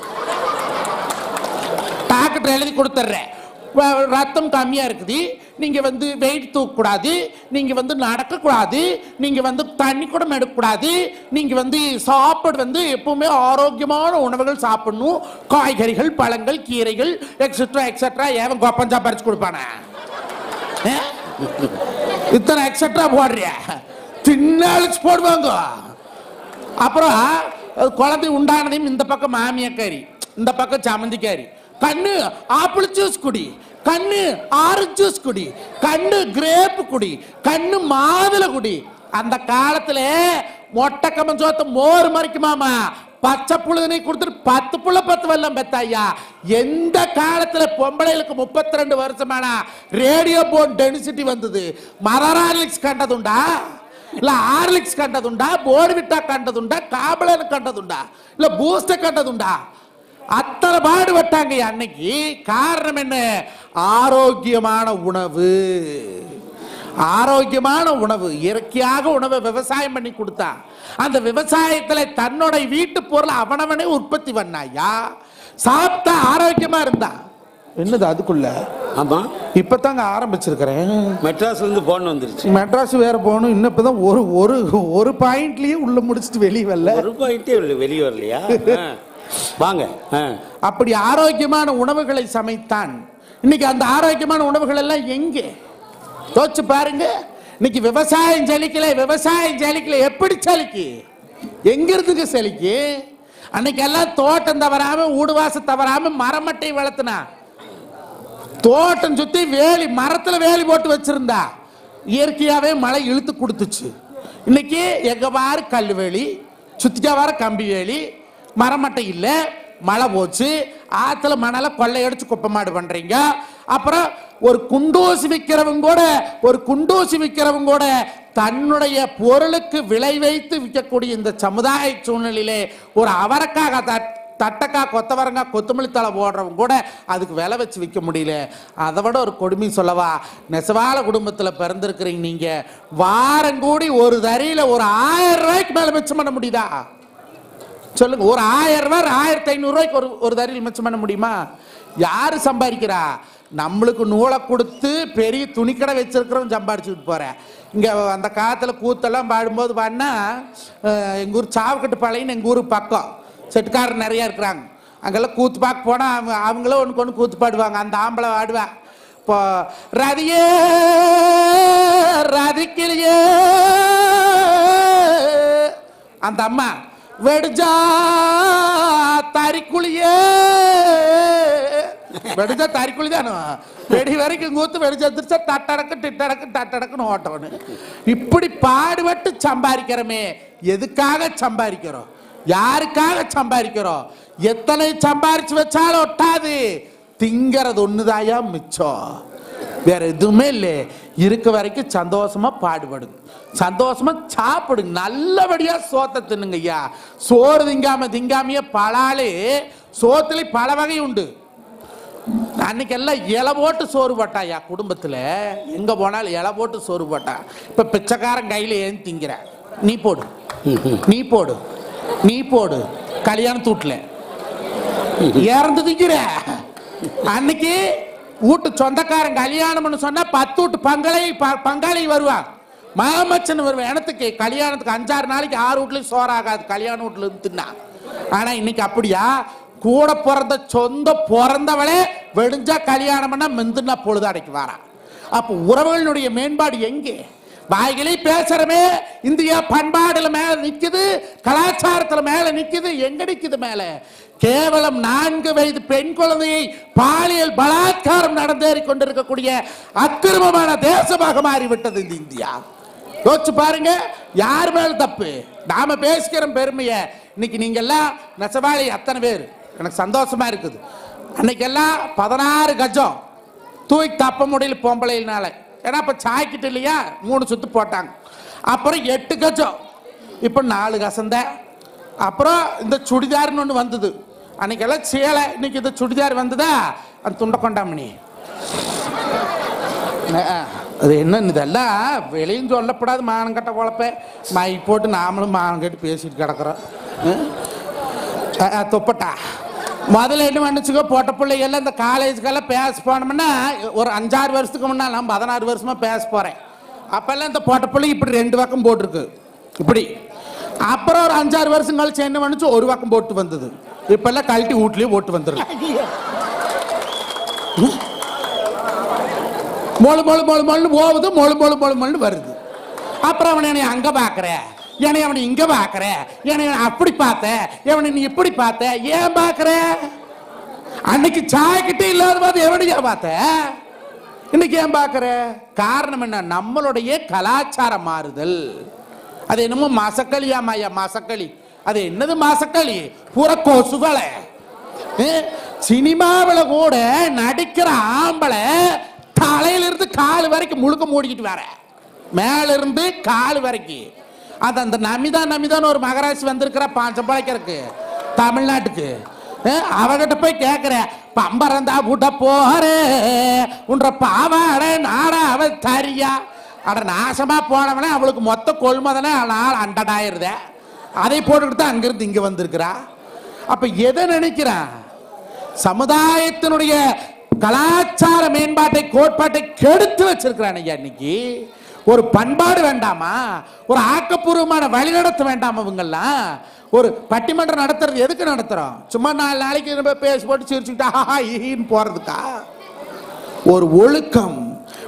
டாக்டர் எழுதி கொடுத்துட்றேன் வ- ரத்தம் கம்மியா இருக்குது நீங்க வந்து வெயிட் தூக்கக்கூடாது நீங்க வந்து நடக்கக்கூடாது நீங்க வந்து தண்ணி கூட எடுக்கக்கூடாது நீங்க வந்து சாப்பாடு வந்து எப்பவுமே ஆரோக்கியமான உணவுகள் சாப்பிடணும் காய்கறிகள் பழங்கள் கீரைகள் எக்ஸெட்ரா எக்ஸெட்ரா ஏவன் கொப்பஞ்சா பறிச்சு கொடுப்பானே ஆ? இத்தனை எக்ஸெட்ரா போடுறிய தின்னாளிச்சு போடுவாங்க அப்புறம் அது குழந்தை உண்டானதையும் இந்த பக்கம் மாமியக்காரி இந்த பக்கம் சமந்திக்காரி கண்ணு ஆப்பிள் ஜூஸ் குடி கண்ணு ஆரஞ்சு ஜூஸ் குடி கண்ணு கிரேப் குடி கண்ணு மாதுளை குடி அந்த காலத்துல மொட்டை கமஞ்சோத்த மோர் மறைக்குமாமா பச்சை புழுதனை கொடுத்துட்டு பத்து புள்ள பத்து வெள்ளம் பெத்தாயா எந்த காலத்துல பொம்பளைகளுக்கு முப்பத்தி ரெண்டு வருஷமானா ரேடியோ போன் டென்சிட்டி வந்தது மதராலிக்ஸ் கண்டதுண்டா இல்ல ஹார்லிக்ஸ் கண்டதுண்டா போர்விட்டா கண்டதுண்டா காபலன் கண்டதுண்டா இல்ல பூஸ்ட கண்டதுண்டா அத்தனை பாடுபட்டாங்க அன்னைக்கு காரணம் என்ன ஆரோக்கியமான உணவு ஆரோக்கியமான உணவு இயற்கையாக உணவை விவசாயம் பண்ணி கொடுத்தா அந்த விவசாயத்துல தன்னோட வீட்டு பொருள் அவனவனே உற்பத்தி பண்ணாயா சாப்பிட்டா ஆரோக்கியமா இருந்தா என்னது அதுக்குள்ள ஆமா இப்பதாங்க ஆரம்பிச்சிருக்கிறேன் மெட்ராஸ்ல இருந்து போன் வந்துருச்சு மெட்ராஸ் வேற போகணும் இன்னும் இப்பதான் ஒரு ஒரு ஒரு பாயிண்ட்லயே உள்ள முடிச்சிட்டு வெளியே வரல ஒரு பாயிண்டே வெளியே வரலையா ஆ. வாங்க ஆ. அப்படி ஆரோக்கியமான உணவுகளை சமைத்தான் இன்னைக்கு அந்த ஆரோக்கியமான உணவுகள் எல்லாம் எங்கே யோசிச்சு பாருங்க இன்னைக்கு விவசாயம் செழிக்கல விவசாயம் செழிக்கல எப்படி செழிக்கு எங்க இருந்துங்க செழிக்கு அன்னைக்கு எல்லாம் தோட்டம் தவறாம ஊடுவாச தவறாம மரமட்டை வளர்த்துனா தோட்டம் சுத்தி வேலி மரத்துல வேலி போட்டு வச்சிருந்தா இயற்கையாவே மழை இழுத்து கொடுத்துச்சு இன்னைக்கு எங்க பாரு கல்லுவேலி சுத்திக்கா வர கம்பி வேலி மரமட்டை இல்ல மழை போச்சு ஆத்துல மணலை கொள்ளையடிச்சு குப்பமாடு பண்றீங்க அப்புறம் ஒரு குண்டூசி விற்கிறவங்க கூட ஒரு குண்டூசி விற்கிறவங்க கூட தன்னுடைய பொருளுக்கு விலை வைத்து விற்கக்கூடிய இந்த சமுதாய சூழ்நிலையிலே ஒரு அவரக்காக தட்- தட்டக்காய் கொத்தவரங்காய் கொத்தமல்லி தலை போடுறவங்க கூட அதுக்கு விலை வச்சு விற்க முடியல அதை விட ஒரு கொடுமை சொல்லவா நெசவால குடும்பத்தில் பிறந்திருக்கிறீங்க நீங்க வாரம் கூடி ஒரு தறியில ஒரு ஆயிரம் ரூபாய்க்கு மேல மிச்சம் பண்ண முடியுதா சொல்லுங்க ஒரு ஆயிரம் ரூபாய் ஆயிரத்தி ஐநூறு ரூபாய்க்கு ஒரு ஒரு தறியில் மிச்சம் பண்ண முடியுமா யாரு சம்பாதிக்கிறா நம்மளுக்கு நூலை கொடுத்து பெரிய துணிக்கடை வச்சிருக்கிறவன் சம்பாடிச்சுட்டு போறேன் இங்க அந்த காலத்துல கூத்தெல்லாம் பாடும்போது பாடினா அஹ், எங்க ஊர் சாவுக்கட்டு பாளையன்னு எங்க ஊர் பக்கம் செட்டுக்காரர் நிறைய இருக்கிறாங்க அங்கெல்லாம் கூத்து பார்க்க போனா அவங்க அவங்களும் ஒன்று கொண்டு கூத்து பாடுவாங்க அந்த ஆம்பளை ஆடுவா இப்போ ரதியே ரதிக்கிளியே அந்த அம்மா வெடிஜா தறிக்குழியே வெடிஜா தறிக்குழி தானே வெடி வரைக்கும் கூத்து வெடிச்சா திருச்சா தட்டடக்கு டிட்டடக்கு டட்டடக்குன்னு ஓட்டவனு இப்படி பாடுபட்டு சம்பாதிக்கிறோமே எதுக்காக சம்பாதிக்கிறோம் யாருக்காக சம்பாதிக்கிறோம் எத்தனை சம்பாரிச்சு வச்சாலும் ஒட்டாது திங்கிறது ஒண்ணுதாயா மிச்சம் வேற எதுவுமே இல்லை இருக்க வரைக்கும் சந்தோஷமா பாடுபடுங்க சந்தோஷமா சாப்பிடுங்க நல்லபடியா சோத்தை தின்னுங்க ஐயா சோறு திங்காம திங்காமையே பலாலே சோத்துல பல வகை உண்டு அன்னைக்கு எல்லாம் இலை போட்டு சோறு போட்டாயா குடும்பத்துல எங்க போனாலும் இலை போட்டு சோறு போட்டா இப்ப பிச்சைக்காரன் கையில ஏன் திங்கிற நீ போடு நீ போடு நீ போடு கல்யாணத்தூட்ல இறந்து திங்கிற அன்னைக்கு வீட்டு சொந்தக்காரன் கல்யாணம்னு சொன்னா பத்து வீட்டு பங்களை ப- பங்காளி வருவான் மாமச்சன் வருவான் எனத்துக்கு கல்யாணத்துக்கு அஞ்சாறு நாளைக்கு ஆறு வீட்லயும் சோறாகாது கல்யாண வீட்டுல இருந்து தின்னா ஆனா இன்னைக்கு அப்படியா கூட பிறந்த சொந்த பிறந்தவளே வெடிஞ்சா கல்யாணம் பண்ணா மெந்துனா பொழுதாடைக்கு வாரா அப்ப உறவுகளுடைய மேம்பாடு எங்கே வாய்களே பேசுறமே இந்தியா பண்பாடுல மேல நிக்குது கலாச்சாரத்துல மேல நிக்குது எங்க நிக்குது மேல கேவலம் நான்கு வயது பெண் குழந்தையை பாலியல் பலாத்காரம் நடந்தேறி கொண்டிருக்கக்கூடிய அக்கிரமமான தேசமாக மாறிவிட்டது இந்த இந்தியா யோசிச்சு பாருங்க யார் மேல தப்பு நாம பேசிக்கிறோம் பெருமைய இன்னைக்கு நீங்க எல்லாம் நெசவாளி அத்தனை பேர் எனக்கு சந்தோஷமா இருக்குது அன்னைக்கெல்லாம் பதினாறு கஜம் தூக்கி தப்ப முடியல பொம்பளைனால ஏன்னா அப்ப சாய்க்கிட்டு இல்லையா மூணு சுத்து போட்டாங்க அப்புறம் எட்டு கஜம் இப்போ நாலு கசந்த அப்புறம் இந்த சுடிதார்னு ஒன்று வந்தது அன்னைக்கெல்லாம் சேலை இன்னைக்கு இந்த சுடிதார் வந்ததா அந்த துண்டை கொண்டாமணி அஹ், அது என்ன இதெல்லாம் வெளியும் சொல்லப்படாது மானங்கட்ட குழப்ப மை போட்டு நாமளும் மானம் கட்டி பேசிட்டு கிடக்குறோம் அஹ், அஹ், துப்பட்டா முதல்ல என்ன பண்ணுச்சுக்கோ பொட்ட பிள்ளைகள்லாம் இந்த காலேஜுக்கெல்லாம் பேச போனோம்னா ஒரு அஞ்சாறு வருஷத்துக்கு முன்னால் நான் பதினாறு வருஷமா பேச போறேன் அப்பெல்லாம் இந்த பொட்ட பிள்ளை இப்படி ரெண்டு பக்கம் போட்டிருக்கு இப்படி அப்புறம் ஒரு அஞ்சாறு வருஷம் கழிச்சு என்ன பண்ணுச்சு ஒரு பக்கம் போட்டு வந்தது இப்பெல்லாம் கழட்டி வீட்லயே போட்டு வந்துருக்கு மொழு மொழு மொழு மொழு போகுது மொழு மொழு மொழு மொழு வருது அப்புறம் அவனை என்னை அங்க பாக்குற என்னை அவனை இங்க பாக்குற என்னை நான் அப்படி பார்த்த எவனை நீ இப்படி பார்த்த ஏன் பாக்குற அன்னைக்கு சாய்கிட்டே இல்லாத பார்த்து எவனையா பார்த்த இன்னைக்கு ஏன் பாக்குற காரணம் என்ன நம்மளுடைய கலாச்சார மாறுதல் அது என்னமோ மசக்களியாமாயா மசக்களி அது என்னது மசக்களி புற கொசுகளை சினிமாவில் கூட நடிக்கிற ஆம்பளை தலையில இருந்து கால் வரைக்கும் முழுக்க மூடிக்கிட்டு வர மேல இருந்து கால் வரைக்கும் அது அந்த நமிதா நமிதான்னு ஒரு மகராசி வந்திருக்கிற பாஞ்சம்பாளைக்கருக்கு தமிழ்நாட்டுக்கு அஹ், அவகிட்ட போய் கேட்கிற பம்பரந்தா விட போறே உன்ற பாவாட நாடா அவ தரியா அட நாசமா போனவனே அவளுக்கு மொத்த கொள்முதலே நாள் அண்டடாயிருதே அதை போட்டுக்கிட்டு தான் அங்கிருந்து இங்க வந்திருக்கிறா அப்ப எதை நினைக்கிறான் சமுதாயத்தினுடைய கலாச்சார மேம்பாட்டை கோட்பாட்டை கெடுத்து வச்சிருக்கிறான் ஐயா இன்னைக்கு ஒரு பண்பாடு வேண்டாமா ஒரு ஆக்கப்பூர்வமான வழிநடத்த வேண்டாமா இவங்கெல்லாம் ஒரு பட்டிமன்றம் நடத்துறது எதுக்கு நடத்துறோம் சும்மா நாலு நாளைக்கு நம்ம பேசி போட்டு சிரிச்சுக்கிட்டு ஆஹா ஈன்னு போறதுக்கா ஒரு ஒழுக்கம்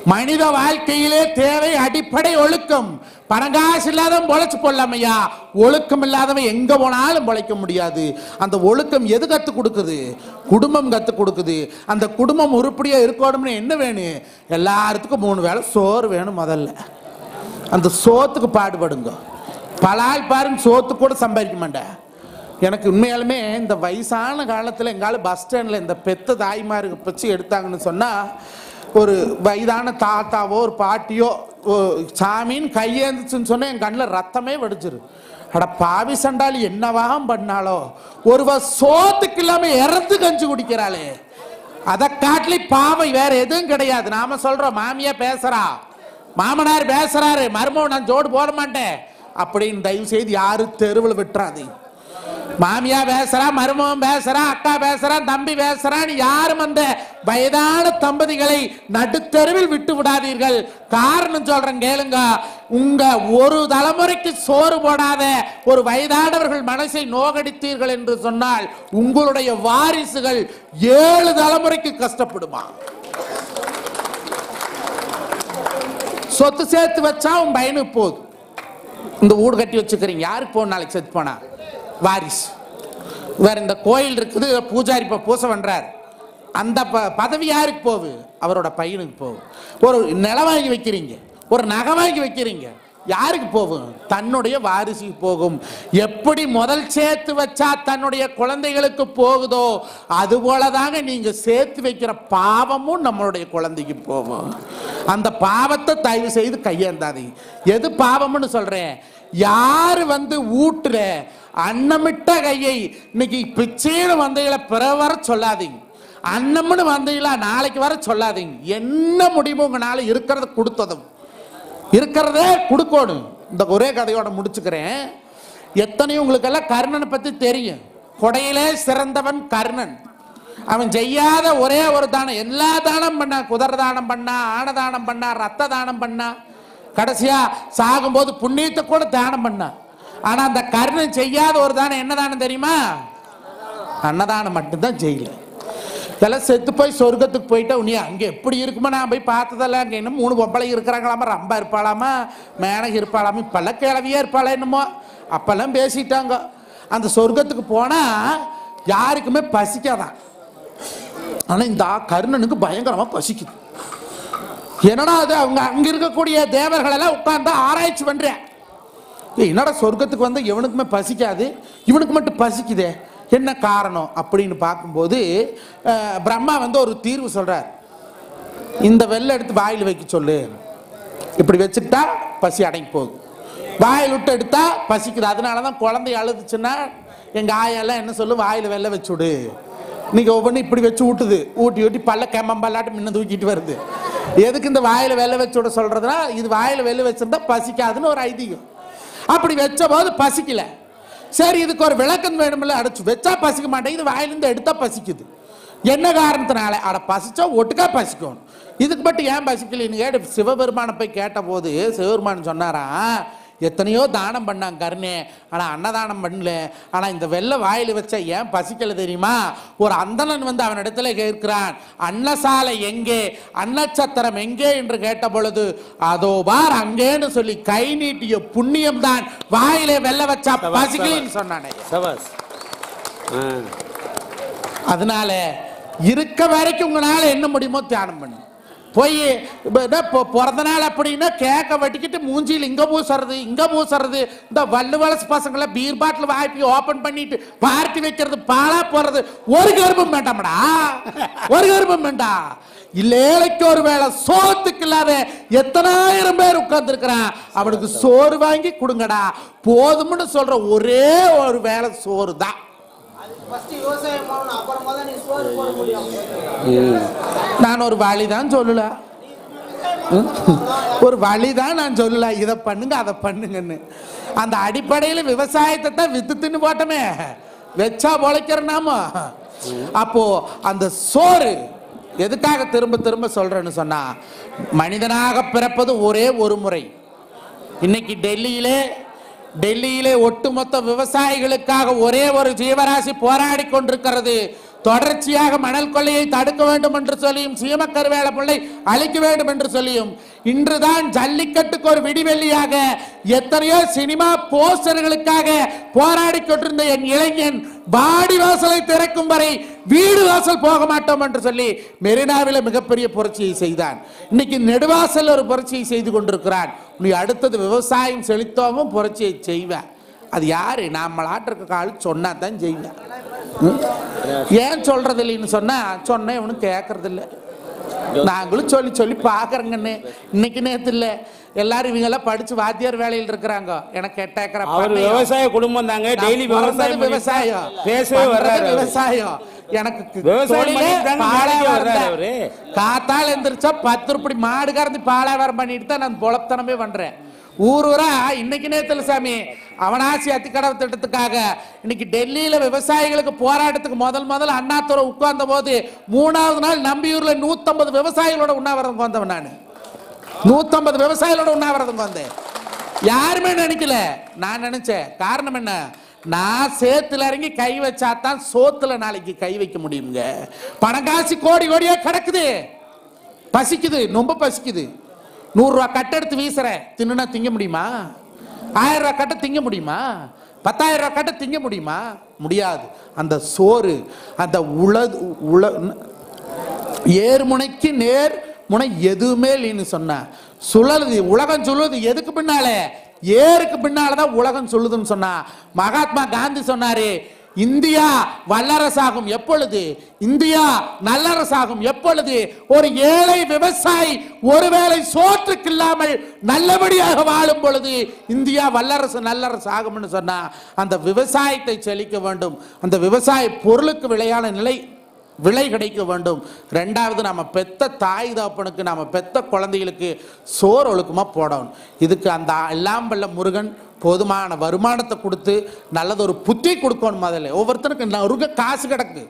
மனித வாழ்க்கையிலே தேவை அடிப்படை ஒழுக்கம் பணங்காசு இல்லாதவன் பொழைச்சு போடலாம் ஐயா ஒழுக்கம் இல்லாதவன் எங்க போனாலும் பொழைக்க முடியாது அந்த ஒழுக்கம் எது கத்து கொடுக்குது குடும்பம் கத்து கொடுக்குது அந்த குடும்பம் உருப்படியா இருக்கணும்னு என்ன வேணும் எல்லாத்துக்கும் மூணு வேளை சோறு வேணும் முதல்ல அந்த சோத்துக்கு பாடுபடுங்க பல ஆள் பாருங்க சோத்து கூட சம்பாதிக்க மாட்டேன் எனக்கு உண்மையாலுமே இந்த வயசான காலத்தில் எங்கால பஸ் ஸ்டாண்டில் இந்த பெத்த தாய்மாருக்கு வச்சு எடுத்தாங்கன்னு சொன்னால் ஒரு வயதான தாத்தாவோ ஒரு பாட்டியோ ஓ, சாமின்னு கையேந்துச்சுன்னு சொன்னால் என் கண்ணில் ரத்தமே வெடிச்சிரு அட பாவி சண்டாளி என்னவாகம் பண்ணாலோ ஒருவ சோத்துக்கு இல்லாமல் இறந்து கஞ்சி குடிக்கிறாளே அதை காட்டிலி பாவை வேற எதுவும் கிடையாது நாம சொல்றோம் மாமியா பேசுறா மாமனார் பேசுறாரு மருமகன் நான் ஜோடு போட மாட்டேன் அப்படின்னு தயவு செய்து யாரும் தெருவில் விட்டுறாது மாமியா பேசுறா மருமகன் பேசுறா அக்கா பேசுறான் தம்பி பேசுறான்னு யாரும் அந்த வயதான தம்பதிகளை நடுத்தெருவில் விட்டு விடாதீர்கள் காரணம் சொல்றேன் கேளுங்க உங்க ஒரு தலைமுறைக்கு சோறு போடாத ஒரு வயதானவர்கள் மனசை நோகடித்தீர்கள் என்று சொன்னால் உங்களுடைய வாரிசுகள் ஏழு தலைமுறைக்கு கஷ்டப்படுமா சொத்து சேர்த்து வச்சா உன் பையனுக்கு போகுது இந்த வீடு கட்டி வச்சுக்கிறீங்க யாருக்கு போகும் நாளைக்கு செத்து போனா வாரிசு வேற இந்த கோயில் இருக்குது பூஜாரி இப்போ பூசை பண்றார் அந்த ப பதவி யாருக்கு போகுது அவரோட பையனுக்கு போகும் ஒரு நிலம் வாங்கி வைக்கிறீங்க ஒரு நகை வாங்கி வைக்கிறீங்க யாருக்கு போகும் தன்னுடைய வாரிசுக்கு போகும் எப்படி முதல் சேர்த்து வச்சா தன்னுடைய குழந்தைகளுக்கு போகுதோ அது போலதாங்க நீங்க சேர்த்து வைக்கிற பாவமும் நம்மளுடைய குழந்தைக்கு போகும் அந்த பாவத்தை தயவு செய்து கையேந்தாதீங்க எது பாவம்னு சொல்றேன் யாரு வந்து ஊட்டுற அன்னமிட்ட கையை இன்னைக்கு பிச்சைன்னு வந்தீங்கள பிற வர சொல்லாதீங்க அன்னம்னு வந்தீங்களா நாளைக்கு வர சொல்லாதீங்க என்ன முடியுமோ உங்களால இருக்கிறத கொடுத்ததும் இருக்கிறதே கொடுக்கணும் இந்த ஒரே கதையோட முடிச்சுக்கிறேன் எத்தனையும் உங்களுக்கெல்லாம் கர்ணனை பத்தி தெரியும் கொடையிலே சிறந்தவன் கர்ணன் அவன் செய்யாத ஒரே ஒரு தானம் எல்லா தானம் பண்ணா குதிரை தானம் பண்ணா ஆன தானம் பண்ணா ரத்த தானம் பண்ணா கடைசியா சாகும்போது புண்ணியத்தை கூட தானம் பண்ணா ஆனா அந்த கர்ணன் செய்யாத ஒரு தானம் என்ன தானம் தெரியுமா அன்னதானம் மட்டும்தான் செய்யல இதெல்லாம் செத்து போய் சொர்க்கத்துக்கு போயிட்டா உனியா அங்கே எப்படி இருக்குமா நான் போய் பார்த்ததெல்லாம் அங்கே இன்னும் மூணு பொம்பளை இருக்கிறாங்களாமா ரம்பா இருப்பாளாமா மேனக இருப்பாளாமா இப்பெல்லாம் கிளவியே இருப்பாளா என்னமோ அப்பெல்லாம் பேசிட்டாங்க அந்த சொர்க்கத்துக்கு போனால் யாருக்குமே பசிக்காதான் ஆனால் இந்த கர்ணனுக்கு பயங்கரமாக பசிக்குது என்னடா அது அவங்க அங்க இருக்கக்கூடிய தேவர்கள் எல்லாம் உட்கார்ந்து ஆராய்ச்சி பண்றேன் ஏய், என்னடா சொர்க்கத்துக்கு வந்து இவனுக்குமே பசிக்காது இவனுக்கு மட்டும் பசிக்குதே என்ன காரணம் அப்படின்னு பார்க்கும்போது அஹ், பிரம்மா வந்து ஒரு தீர்வு சொல்றார் இந்த வெள்ளை எடுத்து வாயில் வைக்க சொல்லு இப்படி வச்சுட்டா பசி அடங்கி போகுது வாயில் விட்டு எடுத்தா பசிக்குது அதனால தான் குழந்தை அழுதுச்சுன்னா எங்கள் ஆயெல்லாம் என்ன சொல்லு வாயில் வெள்ளை வச்சு விடு இன்னைக்கு ஒவ்வொன்றும் இப்படி வச்சு ஊட்டுது ஊட்டி ஊட்டி பல்ல கேம்பம்பாலாட்டு முன்ன தூக்கிட்டு வருது எதுக்கு இந்த வாயில் வெள்ளை வச்சு விட சொல்றதுன்னா இது வாயில் வெள்ளை வச்சிருந்தா பசிக்காதுன்னு ஒரு ஐதீகம் அப்படி வச்ச போது பசிக்கல சரி இதுக்கு ஒரு விளக்கம் வேணும்ல அடைச்சு வச்சா பசிக்க மாட்டேங்குது வாயிலிருந்து எடுத்தா பசிக்குது என்ன காரணத்தினால அட பசிச்சா ஒட்டுக்கா பசிக்கும் இதுக்கு மட்டும் ஏன் பசிக்கலன்னு கேட்டு சிவபெருமானை போய் கேட்ட போது சிவபெருமான் சொன்னாராம் எத்தனையோ தானம் பண்ணாங்க கருணே ஆனா அன்னதானம் பண்ணல ஆனா இந்த வெள்ளை வாயில வச்சா ஏன் பசிக்கல தெரியுமா ஒரு அந்தணன் வந்து அவனிடத்துல கேட்கிறான் அன்னசாலை எங்கே அன்னச்சத்திரம் எங்கே என்று கேட்ட பொழுது அதோ பார் அங்கேன்னு சொல்லி கை நீட்டிய புண்ணியம் தான் வாயிலே வெள்ளை வச்சா பசிக்கலன்னு சொன்னானே சபாஸ் ஆ அதனால இருக்க வரைக்கும் உங்களால என்ன முடியுமோ தியானம் பண்ணு போய் இப்ப இதை பொ- பிறந்த நாள் அப்படின்னா கேக்க வெட்டிக்கிட்டு மூஞ்சியில் இங்க பூசுறது இங்க பூசுறது இந்த வள்ளு வளசு பசங்களை பீர் பாட்டில் வாய்ப்பி ஓபன் பண்ணிட்டு பார்ட்டி வைக்கிறது பாலா போறது ஒரு கர்ப்பம் வேண்டாம்டா ஒரு கர்ப்பம் வேண்டாம் இல்லைக்கு ஒரு வேளை சோத்துக்கு இல்லாத எத்தனாயிரம் பேர் உட்கார்ந்துருக்கிறான் அவனுக்கு சோறு வாங்கி கொடுங்கடா போதும்னு சொல்ற ஒரே ஒரு வேளை சோறு தான் ஃபர்ஸ்ட் விவசாயம் பண்ணணும் அப்புறமா தான் நீ சோறு போட முடியும் ம் நான் ஒரு வழி தான் சொல்லல ம்? ஒரு வழி தான் நான் சொல்லல இதை பண்ணுங்க அதை பண்ணுங்கன்னு அந்த அடிப்படையில் விவசாயத்தை தான் வித்து தின்னு போட்டோமே வச்சா பொழைக்கிறனாமோ அப்போ அந்த சோறு எதுக்காக திரும்ப திரும்ப சொல்றேன்னு சொன்னா மனிதனாக பிறப்பது ஒரே ஒரு முறை இன்னைக்கு டெல்லியிலே டெல்லியிலே ஒட்டுமொத்த விவசாயிகளுக்காக ஒரே ஒரு ஜீவராசி போராடி கொண்டிருக்கிறது தொடர்ச்சியாக மணல் கொள்ளையை தடுக்க வேண்டும் என்று சொல்லியும் சீமக்கருவேல பிள்ளை அழிக்க வேண்டும் என்று சொல்லியும் இன்றுதான் ஜல்லிக்கட்டுக்கு ஒரு விடிவெள்ளியாக எத்தனையோ சினிமா போஸ்டர்களுக்காக போராடி கொண்டிருந்த என் இளைஞன் பாடி வாசலை திறக்கும் வரை வீடு வாசல் போக மாட்டோம் என்று சொல்லி மெரினாவில் மிகப்பெரிய புரட்சியை செய்தான் இன்னைக்கு நெடுவாசல் ஒரு புரட்சியை செய்து கொண்டிருக்கிறான் நீ அடுத்தது விவசாயம் செழித்தோமும் புரட்சியை செய்வேன் அது யாரு நம்மளாட்டிருக்க ஆள் சொன்னா தான் செய்வேன் ம்? ஏன் சொல்றது இல்லைன்னு சொன்னா சொன்ன இவனும் கேட்கறது இல்லை நாங்களும் சொல்லி சொல்லி பாக்குறேங்கன்னு இன்னைக்கு நேத்து இல்ல எல்லாரும் இவங்க எல்லாம் படிச்சு வாத்தியார் வேலையில் இருக்கிறாங்க எனக்கு எட்டு ஏக்கரை அவர் பண்ணையம். விவசாய குடும்பம் தாங்க டெய்லி நான் விவசாயம் பிறந்தது விவசாயம் பண்ணிட்டு பேசவே பண்றது வர்றாரு அவரு. விவசாயம் எனக்கு கு- விவசாயம் தொழிலே பண்ணிட்டு தாங்க பாலை வேலைக்கு வாரம் வர்றாரு தான். அவரு. காத்தால எந்திரிச்சா பத்து ரூபாய் மாடு கறந்து பாலாவாரம் பண்ணிட்டு தான் நான் பொழத்தனமே பண்றேன் ஊர் ஊரா இன்னைக்கு நேத்துல சாமி அவனாசி அத்திக்கடவு திட்டத்துக்காக இன்னைக்கு டெல்லியில விவசாயிகளுக்கு போராட்டத்துக்கு முதல் முதல் அண்ணாத்துறை உட்கார்ந்த போது மூணாவது நாள் நம்பியூர்ல நூத்தம்பது விவசாயிகளோட உண்ணாவிரதம் வந்தவன் நான் நூத்தம்பது விவசாயிகளோட உண்ணாவிரதம் வந்தேன் யாருமே நினைக்கல நான் நினைச்சேன் காரணம் என்ன நான் சேத்துல இறங்கி கை வச்சா தான் சோத்துல நாளைக்கு கை வைக்க முடியுங்க பணம் காசு கோடி கோடியா கிடக்குது பசிக்குது ரொம்ப பசிக்குது நூறுரூவா கட்டை எடுத்து வீசுறேன் தின்னுனா திங்க முடியுமா ஆயிரம் ரூபா கட்டை திங்க முடியுமா பத்தாயிரம் ரூபா கட்டை திங்க முடியுமா முடியாது அந்த சோறு அந்த உளது உள ஏர்முனைக்கு நேர் முனை எதுவுமே இல்லைன்னு சொன்ன சுழலுது உலகம் சொல்லுது எதுக்கு பின்னாலே ஏருக்கு பின்னாலதான் உலகம் சொல்லுதுன்னு சொன்னா மகாத்மா காந்தி சொன்னாரு இந்தியா வல்லரசாகும் எப்பொழுது இந்தியா நல்லரசாகும் எப்பொழுது ஒரு ஏழை விவசாயி ஒருவேளை சோற்றுக்கு இல்லாமல் நல்லபடியாக வாழும் பொழுது இந்தியா வல்லரசு நல்லரசு ஆகும்னு சொன்னா அந்த விவசாயத்தை செழிக்க வேண்டும் அந்த விவசாய பொருளுக்கு விலையான நிலை விலை கிடைக்க வேண்டும் ரெண்டாவது நம்ம பெத்த தாய் தகப்பனுக்கு நம்ம பெத்த குழந்தைகளுக்கு சோறு ஒழுக்கமா போடணும் இதுக்கு அந்த எல்லாம் வல்ல முருகன் போதுமான வருமானத்தை கொடுத்து நல்லதொரு புத்தி கொடுக்கணும் முதல்ல ஒவ்வொருத்தனுக்கு நறுக காசு கிடக்கு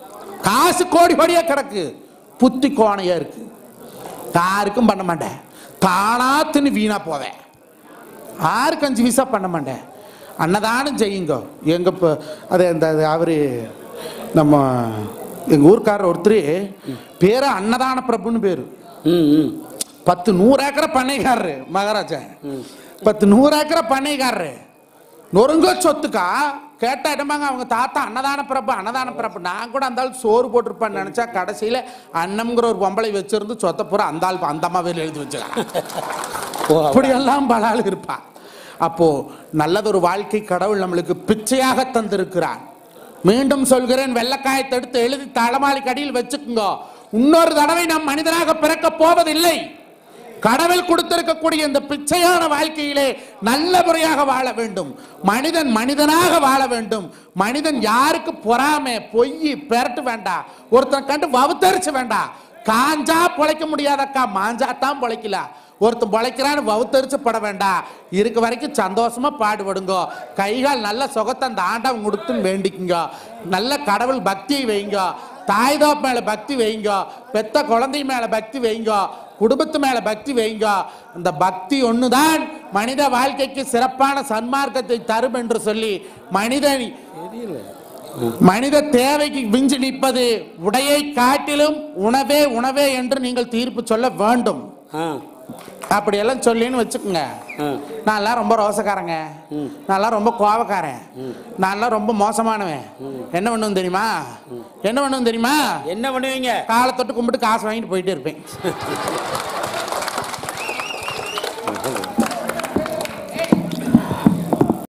காசு கோடி கோடியா கிடக்கு புத்தி கோணையா இருக்கு யாருக்கும் பண்ண மாட்டேன் தானா தின்னு வீணா போவேன் யாருக்கு அஞ்சு விசா பண்ண மாட்டேன் அன்னதானம் செய்யுங்க எங்க இப்போ அது அந்த அது அவரு நம்ம எங்க ஊர்க்காரர் ஒருத்தர் பேரு அன்னதான பிரபுன்னு பேரு ம் ம் பத்து நூறு ஏக்கரை பண்ணைக்காரரு மகாராஜா பத்து நூறு ஏக்கரை பண்ணைக்காரரு நொறுங்க சொத்துக்கா கேட்ட இடமாங்க அவங்க தாத்தா அன்னதான பிறப்பு அன்னதான பிறப்பு நான் கூட அந்த ஆள் சோறு போட்டிருப்பான்னு நினைச்சா கடைசியில அன்னம்ங்கிற ஒரு பொம்பளை வச்சிருந்து சொத்த பூரா அந்த ஆள் அந்த அம்மா பேர் எழுதி வச்சுக்கலாம் ஓ, அப்படியெல்லாம் பல ஆள் இருப்பா அப்போ நல்லதொரு வாழ்க்கை கடவுள் நம்மளுக்கு பிச்சையாக தந்திருக்கிறான் மீண்டும் சொல்கிறேன் வெள்ளக்காயத்தை எடுத்து எழுதி தளமாலிக்கு அடியில் வச்சுக்குங்க இன்னொரு தடவை நாம் மனிதனாக பிறக்க போவதில்லை கடவுள் கொடுத்திருக்கக்கூடிய இந்த பிச்சையான வாழ்க்கையிலே நல்ல முறையாக வாழ வேண்டும் மனிதன் மனிதனாக வாழ வேண்டும் மனிதன் யாருக்கு பொறாமை பொய் பெரட்டு வேண்டாம் ஒருத்தன் கண்டு வவுத்தரிச்சு வேண்டாம் காஞ்சா பொழைக்க முடியாதக்கா மாஞ்சா தான் பொழைக்கலாம் ஒருத்தன் பொழைக்கிறான்னு வவுத்தரிச்சு பட வேண்டாம் இருக்க வரைக்கும் சந்தோஷமா பாடுபடுங்க கைகால் நல்ல சுகத்தை அந்த ஆண்டவன் கொடுத்துன்னு வேண்டிக்குங்க நல்ல கடவுள் பக்தியை வைங்க தாய் தோப்பு மேல பக்தி வைங்க பெத்த குழந்தை மேல பக்தி வைங்க குடும்பத்து மேல பக்தி வைங்க அந்த பக்தி ஒண்ணுதான் மனித வாழ்க்கைக்கு சிறப்பான சன்மார்க்கத்தை தரும் என்று சொல்லி மனிதன் மனித தேவைக்கு விஞ்சி நிற்பது உடையை காட்டிலும் உணவே உணவே என்று நீங்கள் தீர்ப்பு சொல்ல வேண்டும் ஆ அப்படியெல்லாம் சொல்லின்னு வச்சுக்கோங்க ஆ நான்லாம் ரொம்ப ரோசக்காரங்க நான்லாம் ரொம்ப கோவக்காரன் நான்லாம் ரொம்ப மோசமானவன் என்ன பண்ணுவேன் தெரியுமா என்ன பண்ணுவேன் தெரியுமா என்ன பண்ணுவீங்க காலை தொட்டு கும்பிட்டு காசு வாங்கிட்டு போயிட்டே இருப்பேன்